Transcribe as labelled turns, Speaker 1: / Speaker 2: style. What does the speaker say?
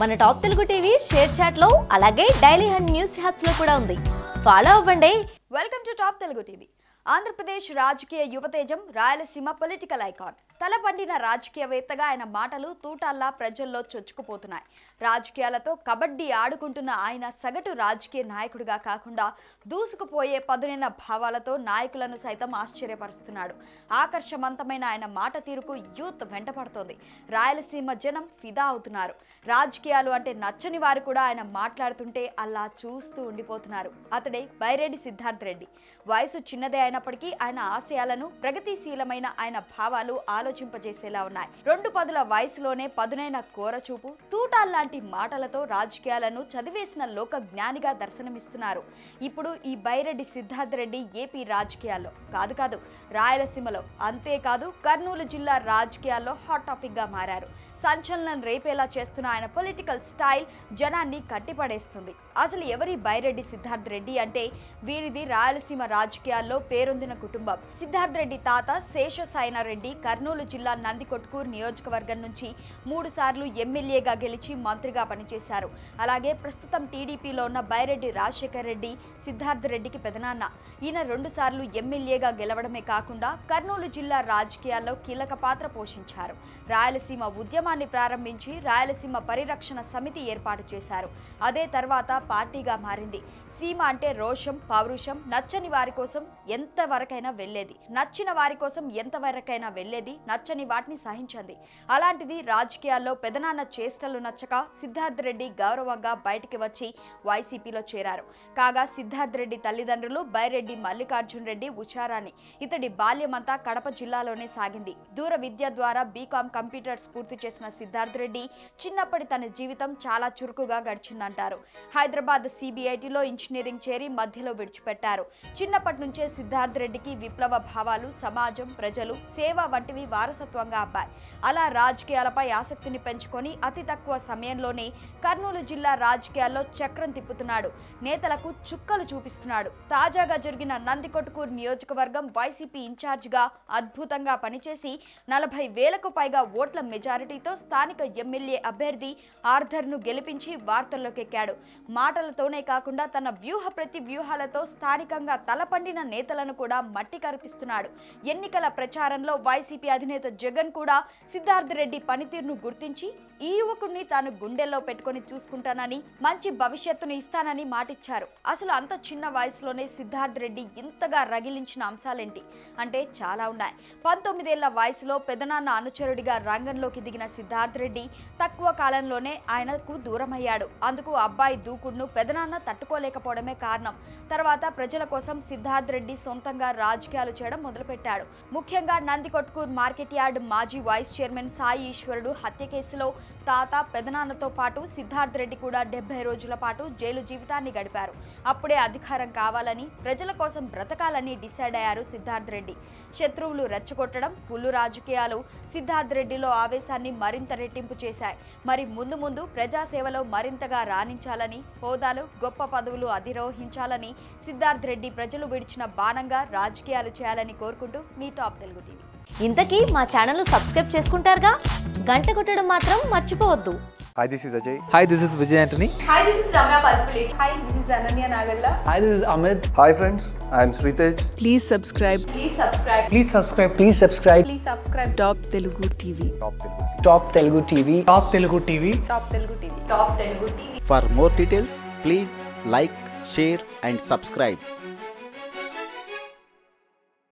Speaker 1: మన top Telugu TV share చాట్లో అలాగే డైలీ హండ్ న్యూస్ హ్యాప్స్ లో కూడా ఉంది ఫాలో అవ్వండి
Speaker 2: welcome to top Telugu TV Andhra Pradesh రాజకీయ యువతేజం రాయలసీమ పొలిటికల్ ఐకాన్ తలపండిన రాజకీయవేత్తగా ఆయన మాటలు తూటాల్లా ప్రజల్లో చొచ్చుకుపోతున్నాయి రాజకీయాలతో కబడ్డీ ఆడుకుంటున్న ఆయన సగటు రాజకీయ నాయకుడిగా కాకుండా దూసుకుపోయే పదునైన భావాలతో నాయకులను సైతం ఆశ్చర్యపరుస్తున్నాడు ఆకర్షవంతమైన ఆయన మాట తీరుకు యూత్ వెంటపడుతోంది రాయలసీమ జనం ఫిదా అవుతున్నారు రాజకీయాలు అంటే నచ్చని వారు కూడా ఆయన మాట్లాడుతుంటే అలా చూస్తూ ఉండిపోతున్నారు అతడే బైరెడ్డి సిద్ధార్థ్ రెడ్డి వయసు చిన్నదే అయినప్పటికీ ఆయన ఆశయాలను ప్రగతిశీలమైన ఆయన భావాలు ఆలోచింపజేసేలా ఉన్నాయి రెండు పదుల వయసులోనే పదునైన కోరచూపు తూటాల్లాంటి మాటలతో రాజకీయాలను చదివేసిన లోక జ్ఞానిగా దర్శనమిస్తున్నారు ఇప్పుడు ఈ బైరెడ్డి సిద్ధార్థ్ రెడ్డి ఏపీ రాజకీయాల్లో కాదు కాదు రాయలసీమలో అంతేకాదు కర్నూలు జిల్లా రాజకీయాల్లో హాట్ టాపిక్ గా మారారు సంచలనం రేపేలా చేస్తున్న ఆయన పొలిటికల్ స్టైల్ జనాన్ని కట్టిపడేస్తుంది అసలు ఎవరి బైరెడ్డి సిద్ధార్థ్ రెడ్డి అంటే వీరిది రాయలసీమ రాజకీయాల్లో పేరొందిన కుటుంబం సిద్ధార్థ్ రెడ్డి తాత శేషసాయన రెడ్డి కర్నూలు జిల్లా నందికొట్కూర్ నియోజకవర్గం నుంచి మూడు సార్లు ఎమ్మెల్యేగా గెలిచి మంత్రిగా పనిచేశారు అలాగే ప్రస్తుతం టీడీపీలో ఉన్న బైరెడ్డి రాజశేఖర్ రెడ్డి సిద్ధార్థ్ రెడ్డికి పెదనాన్న ఈయన రెండు సార్లు ఎమ్మెల్యేగా గెలవడమే కాకుండా కర్నూలు జిల్లా రాజకీయాల్లో కీలక పాత్ర పోషించారు రాయలసీమ ఉద్యమాన్ని ప్రారంభించి రాయలసీమ పరిరక్షణ సమితి ఏర్పాటు చేశారు అదే తర్వాత పార్టీగా మారింది సీమ అంటే రోషం పౌరుషం నచ్చని వారి కోసం ఎంతవరకైనా వెళ్ళేది నచ్చిన వారి కోసం ఎంతవరకైనా వెళ్ళేది నచ్చని వాటిని సహించండి అలాంటిది రాజకీయాల్లో పెదనాన్న చేష్టలు నచ్చక సిద్ధార్థ్ రెడ్డి గౌరవంగా బయటికి వచ్చి వైసీపీలో చేరారు కాగా సిద్ధార్థ్ రెడ్డి తల్లిదండ్రులు బైరెడ్డి మల్లికార్జున్ రెడ్డి ఉచారాని ఇతడి బాల్యమంతా కడప జిల్లాలోనే సాగింది దూర విద్య ద్వారా బీకాం కంప్యూటర్స్ పూర్తి చేసిన సిద్ధార్థ్ రెడ్డి చిన్నప్పటి తన జీవితం చాలా చురుకుగా గడిచిందంటారు హైదరాబాద్ సిబిఐటిలో ఇంజనీరింగ్ చేరి మధ్యలో విడిచిపెట్టారు చిన్నప్పటి నుంచే సిద్ధార్థ్ రెడ్డికి విప్లవ భావాలు సమాజం ప్రజలు సేవ వంటివి వారసత్వంగా అబ్బాయి అలా రాజకీయాలపై ఆసక్తిని పెంచుకొని అతి తక్కువ సమయంలోనే కర్నూలు జిల్లా రాజకీయాల్లో చక్రం తిప్పుతున్నాడు నేతలకు చుక్కలు చూపిస్తున్నాడు తాజాగా జరిగిన నందికొట్కూరు నియోజకవర్గం వైసీపీ ఇన్ఛార్జిగా అద్భుతంగా పనిచేసి నలభై వేలకు పైగా ఓట్ల మెజారిటీతో స్థానిక ఎమ్మెల్యే అభ్యర్థి ఆర్థర్ను గెలిపించి వార్తల్లోకి ఎక్కాడు మాటలతోనే కాకుండా తన వ్యూహ ప్రతి వ్యూహాలతో స్థానికంగా తలపండిన నేతలను కూడా మట్టి కరిపిస్తున్నాడు ఎన్నికల ప్రచారంలో వైసీపీ అధినేత జగన్ కూడా సిద్ధార్థ్ రెడ్డి పనితీరును గుర్తించి ఈ యువకుడిని తాను గుండెల్లో పెట్టుకొని చూసుకుంటానని మంచి భవిష్యత్తును ఇస్తానని మాటిచ్చారు అసలు అంత చిన్న వయసులోనే సిద్ధార్థ్ రెడ్డి ఇంతగా రగిలించిన అంశాలేంటి అంటే చాలా ఉన్నాయి పంతొమ్మిదేళ్ల వయసులో పెదనాన్న అనుచరుడిగా రంగంలోకి దిగిన సిద్ధార్థ్ రెడ్డి తక్కువ కాలంలోనే ఆయనకు దూరమయ్యాడు అందుకు అబ్బాయి దూకుడును పెదనాన్న తట్టుకోలేకపోవడమే కారణం తర్వాత ప్రజల కోసం సిద్ధార్థ్ రెడ్డి సొంతంగా రాజకీయాలు చేయడం మొదలుపెట్టాడు ముఖ్యంగా నందికొట్కూర్ మార్కెట్ యార్డ్ మాజీ వైస్ చైర్మన్ సాయి ఈశ్వరుడు హత్య కేసులో తాత పెదనాన్నతో పాటు సిద్ధార్థ్ రెడ్డి కూడా డెబ్బై రోజుల పాటు జైలు జీవితాన్ని గడిపారు అప్పుడే అధికారం కావాలని ప్రజల కోసం బ్రతకాలని డిసైడ్ అయ్యారు సిద్ధార్థ్ రెడ్డి శత్రువులు రెచ్చగొట్టడం కుళ్ళు రాజకీయాలు సిద్ధార్థ్ రెడ్డిలో ఆవేశాన్ని మరింత రెట్టింపు చేశాయి మరి ముందు ముందు ప్రజాసేవలో మరింతగా రాణించాలని హోదాలు గొప్ప పదవులు అధిరోహించాలని సిద్ధార్థ్ రెడ్డి ప్రజలు విడిచిన బాణంగా రాజకీయాలు చేయాలని కోరుకుంటూ మీ టాప్ తెలుగు టీవీ
Speaker 1: ఇంతకీ మా ఛానల్ సబ్స్క్రైబ్ చేసుకుంటారుగా గంట కొట్టడం మాత్రం మర్చిపోవద్దు
Speaker 3: Hi, this is Ajay.
Speaker 4: Hi, this is Vijay Antony.
Speaker 5: Hi, this is Ramya Palpulate. Hi, this is Ananya Nagalla.
Speaker 6: Hi, this is Amit.
Speaker 3: Hi, friends. I am Sritej.
Speaker 7: Please subscribe
Speaker 5: Please subscribe.
Speaker 6: Please subscribe. Please subscribe.
Speaker 5: Please subscribe.
Speaker 7: Top Telugu TV.
Speaker 3: Top Telugu.
Speaker 6: Top Telugu TV. Top Telugu TV.
Speaker 5: Top Telugu TV. Top Telugu TV.
Speaker 8: For more details, please like, share, and subscribe.